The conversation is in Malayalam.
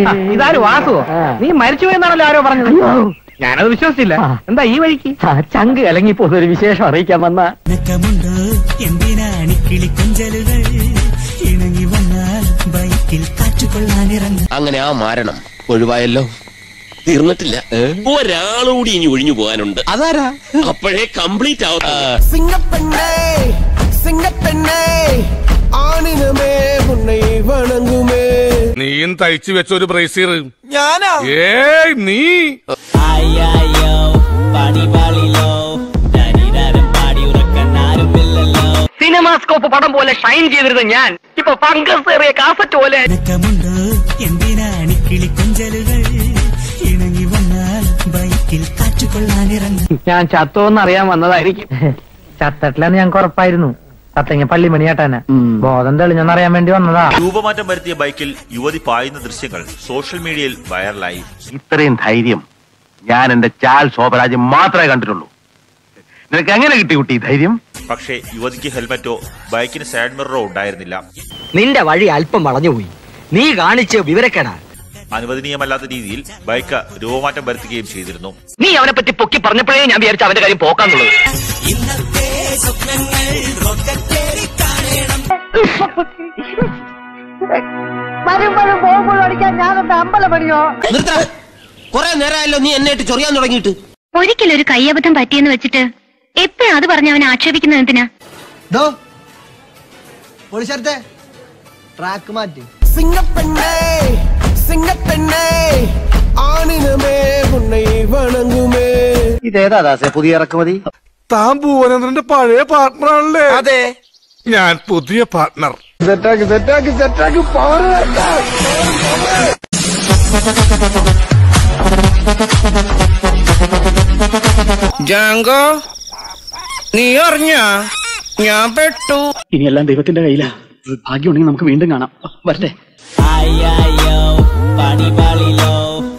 ഇതാര് വാസുവോ ആ. നീ മരിച്ചു എന്നാണല്ലോ ആരോ പറഞ്ഞത് ഞാനത് വിശ്വസിച്ചില്ല ആ. എന്താ ഈ വഴിക്ക് ആ, ചങ്ക് കലങ്ങിപ്പോ ഒരു വിശേഷം അറിയിക്കാൻ വന്ന നക്കമുണ്ടോ എന്തിനാണ് കിളിക്കൊഞ്ചലുകൾ ഇണങ്ങി വന്നാൽ ബൈക്കിൽ കാറ്റുകൊള്ളാനിറങ്ങും അങ്ങനെ ആ മാരണം ഒഴിവായല്ലോ തീർന്നിട്ടില്ല ഒരാളുകൂടി ഇനി ഒഴിഞ്ഞു പോകാനുണ്ട് അതാരാ അപ്പോഴേ കംപ്ലീറ്റ് ആവും சிங்கப்பெண்ணே சிங்கப்பெண்ணே ஆணினமே உன்னை வணங்குமே നീയും തയ്ച്ചു വെച്ച ഒരു ബ്രേസീർ ஞானா ഏയ് നീ ആയോ പാടിവാളിലോ ഡാനിഡാരം പാടി ഉറക്കണ്ണാരുമില്ലല്ലോ സിനിമാസ്കോപ്പ് പടം പോലെ ഷൈൻ ചെയ്തിരുന്ന ഞാൻ ഇപ്പൊ ഫംഗസ് ഏറിയ കാസറ്റ് പോലെ നക്കമുണ്ടോ എന്തിനാണ് കിളിക്കൊഞ്ചലുകൾ ഇണങ്ങി വന്നാൽ ബൈക്കിൽ കാറ്റുകൊള്ളാനിറങ്ങും ഞാൻ ചത്തോന്ന് അറിയാൻ വന്നതായിരിക്കും ചത്തട്ടില്ലെന്ന് ഞങ്ങൾക്ക് ഉറപ്പായിരുന്നു ചത്തങ്ങ പള്ളിമണിയാട്ടാന ബോധം തെളിഞ്ഞെന്നറിയാൻ വേണ്ടി വന്നതാ രൂപമാറ്റം വരുത്തിയ ബൈക്കിൽ യുവതി പായുന്ന ദൃശ്യങ്ങൾ സോഷ്യൽ മീഡിയയിൽ വൈറലായി ഇത്രയും ധൈര്യം ഞാൻ എന്റെ ചാൽ ശോഭരാജ് മാത്രമേ കണ്ടിട്ടുള്ളൂ നിനക്ക് എങ്ങനെ കിട്ടി കുട്ടി ഈ ധൈര്യം പക്ഷേ യുവതിക്ക് ഹെൽമറ്റോ ബൈക്കിന് സൈഡ് മിററോ ഉണ്ടായിരുന്നില്ല നിന്റെ വഴി അല്പം വളഞ്ഞുപോയി നീ കാണിച്ച വിവരക്കേടാ അനുവദനീയമല്ലാത്ത രീതിയിൽ ബൈക്ക് രൂപമാറ്റം വരുത്തുകയും ചെയ്തിരുന്നു നീ അവനെ പറ്റി പൊക്കി പറഞ്ഞപ്പോഴേ ഞാൻ വിചാരിച്ച അവന്റെ കാര്യം പോക്കാന്നുള്ളത് ഇന്നത്തെ സ്വപ്നങ്ങൾ റോക്കറ്റേറി കാണണം കൊറേ നേരമായല്ലോ നീ എന്നെ ഇട്ട് ചൊറിയാൻ തുടങ്ങിയിട്ട് ഒരിക്കലൊരു കയ്യബദ്ധം പറ്റിയെന്ന് വെച്ചിട്ട് എപ്പോഴും അത് പറഞ്ഞ് അവനെ ആക്ഷേപിക്കുന്നത് എന്തിനാ ട്രാക്ക് മാറ്റി சிங்கப்பெண்ணே சிங்கப்பெண்ணே ஆணினமே உன்னை வணங்குமே ഇതേതാ ദാസേ പുതിയ ഇറക്കുമതി താൻ ഭുവനേന്ദ്രന്റെ പഴയ പാർട്ട്ണർ ആണല്ലേ അതെ ഞാൻ പുതിയ പാർട്ട്ണർ செட்டாக்கு செட்டாக்கு செட்டாக்கு பாரு ജാങ്കോ നീ അറിഞ്ഞ ഞാൻ പെട്ടു ഇനിയെല്ലാം ദൈവത്തിന്റെ കയ്യിലാ ഭാഗ്യമുണ്ടെങ്കിൽ നമുക്ക് വീണ്ടും കാണാം വരട്ടെ ആയോ പാടിവാളിലോ